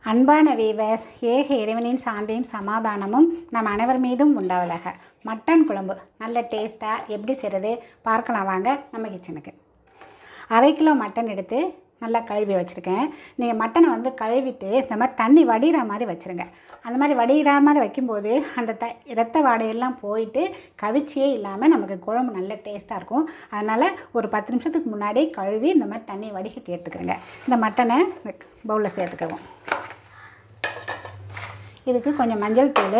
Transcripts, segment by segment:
அன்பான வீவர்ஸ் ஏக இறைவனின் சாந்தியும் சமாதானமும் நம் அனைவர் மீதும் உண்டாவதாக மட்டன் குழம்பு நல்ல டேஸ்ட்டாக எப்படி செய்கிறது பார்க்கலாம் வாங்க நம்ம கிச்சனுக்கு அரை கிலோ மட்டன் எடுத்து நல்லா கழுவி வச்சுருக்கேன் நீங்கள் மட்டனை வந்து கழுவிட்டு இந்த மாதிரி தண்ணி வடிகிற மாதிரி வச்சுருங்க அந்த மாதிரி வடிகிற மாதிரி வைக்கும்போது அந்த த இரத்த வாடையெல்லாம் போயிட்டு கவிச்சியே இல்லாமல் நமக்கு குழம்பு நல்ல டேஸ்ட்டாக இருக்கும் அதனால் ஒரு பத்து நிமிஷத்துக்கு முன்னாடி கழுவி இந்த மாதிரி தண்ணி வடிகட்டி எடுத்துக்கிறேங்க இந்த மட்டனை இந்த பவுலில் சேர்த்துக்குவோம் இதுக்கு கொஞ்சம் மஞ்சள் தூள்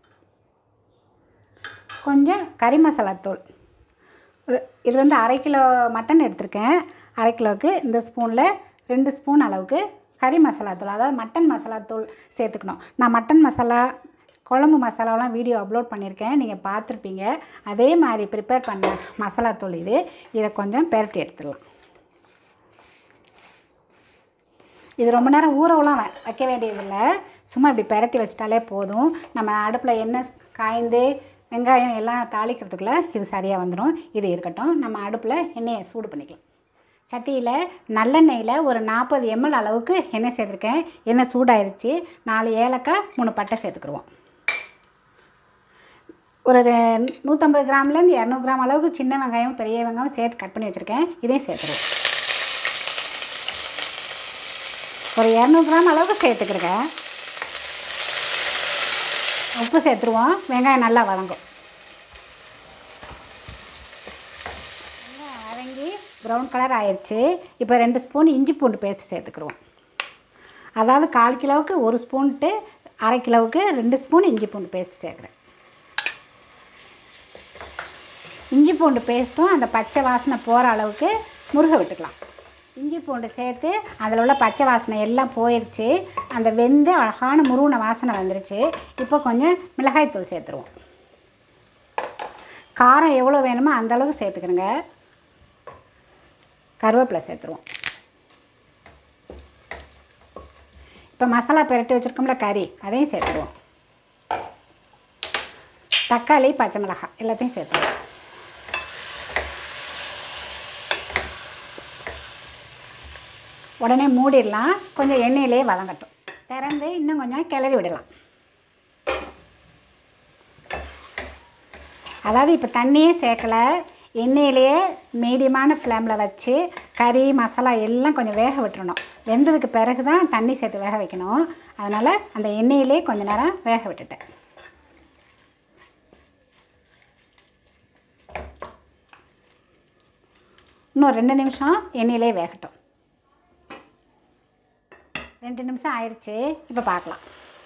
கொஞ்சம் கறி மசாலா தூள் ஒரு இது வந்து அரை கிலோ மட்டன் எடுத்திருக்கேன் அரை கிலோவுக்கு இந்த ஸ்பூனில் ரெண்டு ஸ்பூன் அளவுக்கு கறி மசாலா தூள் அதாவது மட்டன் மசாலா தூள் சேர்த்துக்கணும் நான் மட்டன் மசாலா குழம்பு மசாலாவெலாம் வீடியோ அப்லோட் பண்ணியிருக்கேன் நீங்கள் பார்த்துருப்பீங்க அதே மாதிரி ப்ரிப்பேர் பண்ண மசாலா தூள் இது இதை கொஞ்சம் பெரட்டி எடுத்துடலாம் இது ரொம்ப நேரம் ஊறவெல்லாம் வ- வைக்க வேண்டியதில்லை சும்மா இப்படி பெரட்டி வச்சிட்டாலே போதும் நம்ம அடுப்பில் எண்ணெய் காய்ந்து வெங்காயம் எல்லாம் தாளிக்கிறதுக்குள்ளே இது சரியாக வந்துடும் இது இருக்கட்டும் நம்ம அடுப்பில் எண்ணெயை சூடு பண்ணிக்கலாம் சட்டியில் நல்லெண்ணெயில் ஒரு நாற்பது எம்எல் அளவுக்கு எண்ணெய் சேர்த்துருக்கேன் எண்ணெய் சூடாயிருச்சு நாலு ஏலக்காய் மூணு பட்டை சேர்த்துக்குருவோம் ஒரு ரெ- நூற்றம்பது கிராம்லேருந்து இரநூறு கிராம் அளவுக்கு சின்ன வெங்காயம் பெரிய வெங்காயம் சேர்த்து கட் பண்ணி வச்சுருக்கேன் இதையும் சேர்த்துருவோம் ஒரு இரநூறு கிராம் அளவுக்கு சேர்த்துக்கிறேங்க உப்பு சேர்த்துருவோம் வெங்காயம் நல்லா வதங்கும் நல்லா வதங்கி ப்ரௌன் கலர் ஆயிடுச்சு இப்போ ரெண்டு ஸ்பூன் இஞ்சி பூண்டு பேஸ்ட் சேர்த்துக்கிருவோம் அதாவது கால் கிலோவுக்கு ஒரு ஸ்பூன்ட்டு அரை கிலோவுக்கு ரெண்டு ஸ்பூன் இஞ்சி பூண்டு பேஸ்ட் சேர்க்குறேன் இஞ்சி பூண்டு பேஸ்ட்டும் அந்த பச்சை வாசனை போகிற அளவுக்கு முருக விட்டுக்கலாம் இஞ்சி பூண்டு சேர்த்து அதில் உள்ள பச்சை வாசனை எல்லாம் போயிடுச்சு அந்த வெந்து அழகான முருகின வாசனை வந்துருச்சு இப்போ கொஞ்சம் மிளகாய்த்தூள் சேர்த்துருவோம் காரம் எவ்வளோ வேணுமோ அந்த அளவுக்கு சேர்த்துக்கிறேங்க கருவேப்பிலை சேர்த்துருவோம் இப்போ மசாலா பெரட்டி வச்சுருக்கோம்ல கறி அதையும் சேர்த்துருவோம் தக்காளி பச்சை மிளகாய் எல்லாத்தையும் சேர்த்துருவோம் உடனே மூடிடலாம் கொஞ்சம் எண்ணெயிலே வதங்கட்டும் திறந்து இன்னும் கொஞ்சம் கிளறி விடலாம் அதாவது இப்போ தண்ணியே சேர்க்கலை எண்ணெயிலேயே மீடியமான ஃப்ளேமில் வச்சு கறி மசாலா எல்லாம் கொஞ்சம் வேக விட்டுறணும் வெந்ததுக்கு பிறகு தான் தண்ணி சேர்த்து வேக வைக்கணும் அதனால் அந்த எண்ணெயிலே கொஞ்ச நேரம் வேக விட்டுட்டேன் இன்னும் ரெண்டு நிமிஷம் எண்ணெயிலே வேகட்டும் ரெண்டு நிமிஷம் ஆயிடுச்சு இப்போ பார்க்கலாம்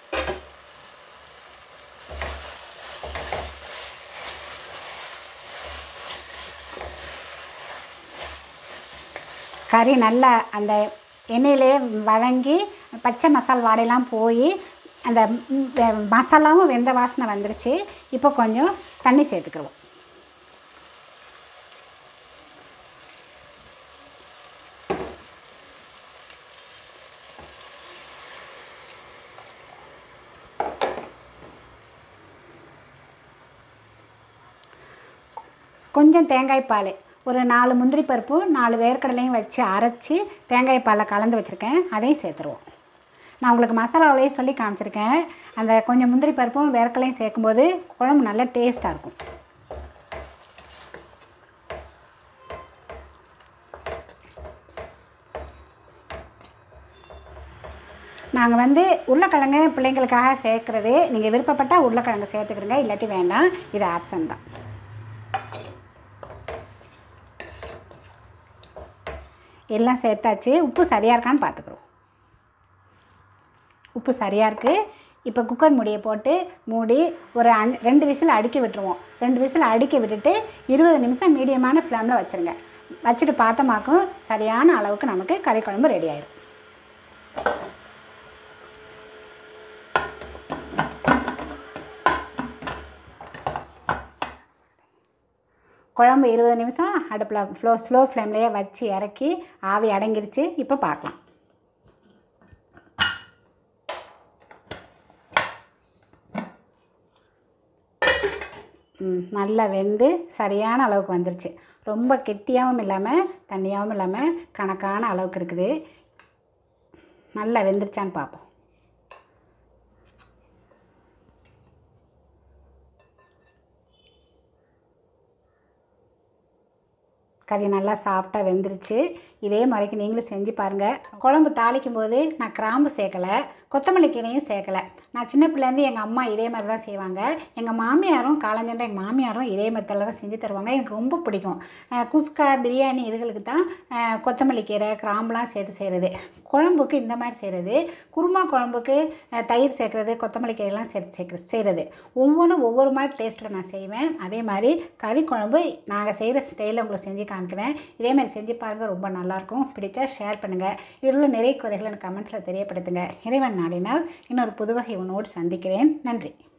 கறி நல்லா அந்த எண்ணெயிலே வதங்கி பச்சை மசால் வாடையெல்லாம் போய் அந்த ம், வெ- மசாலாவும் வெந்த வாசனை வந்துருச்சு இப்போ கொஞ்சம் தண்ணி சேர்த்துக்கிடுவோம் கொஞ்சம் தேங்காய் பால் ஒரு நாலு முந்திரி பருப்பு நாலு வேர்க்கடலையும் வச்சு அரைச்சி தேங்காய் பாலை கலந்து வச்சுருக்கேன் அதையும் சேர்த்துருவோம் நான் உங்களுக்கு மசாலாவிலேயே சொல்லி காமிச்சிருக்கேன் அந்த கொஞ்சம் முந்திரி பருப்பும் வேர்க்கடலையும் சேர்க்கும்போது குழம்பு நல்ல டேஸ்ட்டாக இருக்கும் நாங்கள் வந்து உருளைக்கிழங்கு பிள்ளைங்களுக்காக சேர்க்குறது நீங்கள் விருப்பப்பட்டால் உருளைக்கிழங்கு சேர்த்துக்கிறங்க இல்லாட்டி வேண்டாம் இது ஆப்ஷன் தான் எல்லாம் சேர்த்தாச்சு உப்பு சரியாக இருக்கான்னு பார்த்துக்குறோம் உப்பு சரியாக இருக்குது இப்போ குக்கர் மூடியை போட்டு மூடி ஒரு அஞ்சு ரெண்டு விசில் அடுக்கி விட்டுருவோம் ரெண்டு விசில் அடுக்கி விட்டுட்டு இருபது நிமிஷம் மீடியமான ஃப்ளேமில் வச்சுருங்க வச்சுட்டு பார்த்தமாக்கும் சரியான அளவுக்கு நமக்கு கறி குழம்பு ரெடி ஆயிடும் குழம்பு இருபது நிமிஷம் அடுப்பில் ஃப்ளோ ஸ்லோ ஃப்ளேம்லேயே வச்சு இறக்கி ஆவி அடங்கிருச்சு இப்போ பார்க்கலாம் ம், நல்லா வெந்து சரியான அளவுக்கு வந்துருச்சு ரொம்ப கெட்டியாகவும் இல்லாமல் தண்ணியாகவும் இல்லாமல் கணக்கான அளவுக்கு இருக்குது நல்லா வெந்துருச்சான்னு பார்ப்போம் கறி நல்லா சாஃப்டாக வெந்துருச்சு இதே மாதிரிக்கு நீங்களும் செஞ்சு பாருங்கள் குழம்பு தாளிக்கும் போது நான் கிராம்பு சேர்க்கலை கொத்தமல்லி கீரையும் சேர்க்கலை நான் சின்ன பிள்ளைலேருந்து எங்கள் அம்மா இதே மாதிரி தான் செய்வாங்க எங்கள் மாமியாரும் காலஞ்சண்டை எங்கள் மாமியாரும் இதே மெத்தடில் தான் செஞ்சு தருவாங்க எனக்கு ரொம்ப பிடிக்கும் அஹ் குஸ்கா பிரியாணி இதுகளுக்கு தான் அஹ் கொத்தமல்லி கீரை கிராம்புலாம் சேர்த்து செய்கிறது குழம்புக்கு இந்த மாதிரி செய்கிறது குருமா குழம்புக்கு அஹ் தயிர் சேர்க்குறது கொத்தமல்லி கீரைலாம் சேர்த்து சேர்க்குறது செய்கிறது ஒவ்வொன்றும் ஒவ்வொரு மாதிரி டேஸ்ட்டில் நான் செய்வேன் அதே மாதிரி கறி குழம்பு நாங்கள் செய்கிற ஸ்டைலில் உங்களுக்கு செஞ்சு காமிக்கிறேன் இதே மாதிரி செஞ்சு பாருங்கள் ரொம்ப நல்லாயிருக்கும் பிடிச்சா ஷேர் பண்ணுங்கள் இதில் உள்ள நிறைய குறைகளை எனக்கு கமெண்ட்ஸில் தெரியப்படுத்துங்க இறைவன் நாடினால் இன்னொரு புதுவகை உணவோடு சந்திக்கிறேன் நன்றி